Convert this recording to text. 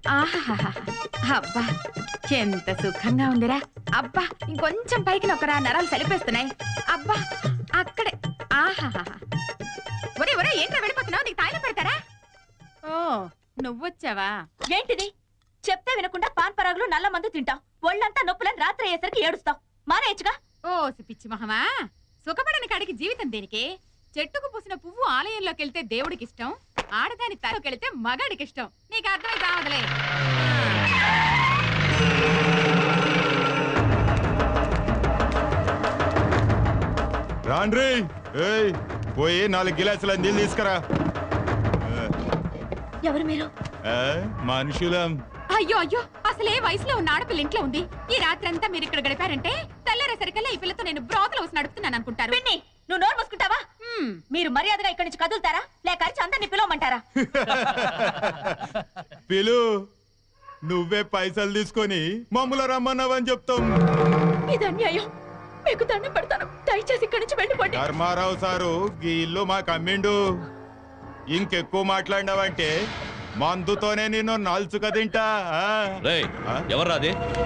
ఆహాహాహా. అబ్బా ఎంత సుఖంగా ఉందిరా అబ్బా ఇంకొంచెం పైకి నొక్కరా నరాలు సలిపేస్తున్నాయి అబ్బా అక్కడే ఆహాహాహా ఒరే ఒరే ఏంట్రా వెళ్ళిపోతున్నావు నీకు తాయిలు పెడతారా ఓ నువ్వొచ్చావా ఏంటిది చెప్తే వినకుండా పాన్ పరాగులు నల్ల మందు తింటాం ఒళ్ళంతా నొప్పులని రాత్రి అయ్యేసరికి ఏడుస్తాం మానేయచ్చుగా ఓ పిచ్చి మహమా సుఖపడని కాడికి జీవితం దేనికి చెట్టుకు పూసిన పువ్వు ఆలయంలోకి వెళ్తే దేవుడికి ఇష్టం ఆడదాని తలకి వెళ్తే మగాడికి ఇష్టం నీకు అర్థమై కావదులే రాండ్రి ఏయ్ పోయి నాలుగు గిలాసుల నీళ్ళు తీసుకురా ఎవరు మీరు ఆ, మనుషులం అయ్యో అయ్యో అసలు ఏ వయసులో ఉన్న ఆడపిల్ల ఇంట్లో ఉంది ఈ రాత్రి అంతా మీరు ఇక్కడ గడిపారంటే తెల్లారేసరికల్లా ఈ పిల్లతో నేను బ్రోతలు వచ్చి నడుపుతున్నాను అనుకుంటారు పిన్ని నువ్వు నోరు మూసుకుంటావా హ్మ్, మీరు మర్యాదగా ఇక్కడి నుంచి కదులుతారా లేక అరిచి అందరినీ పిలవమంటారా పిలు నువ్వే పైసలు తీసుకొని మమ్మల్ని రమ్మన్నావని చెప్తాం ఇది అన్యాయం మీకు దండం పెడతాను దయచేసి ఇక్కడి నుంచి వెళ్ళిపోండి ధర్మారావు సారు ఈ ఇల్లు మాకు అమ్మిండు ఇంకెక్కువ మాట్లాడినావంటే మందుతోనే నిన్ను నాల్చుక తింటా ఆ? రేయ్ ఆ? ఎవర్రాది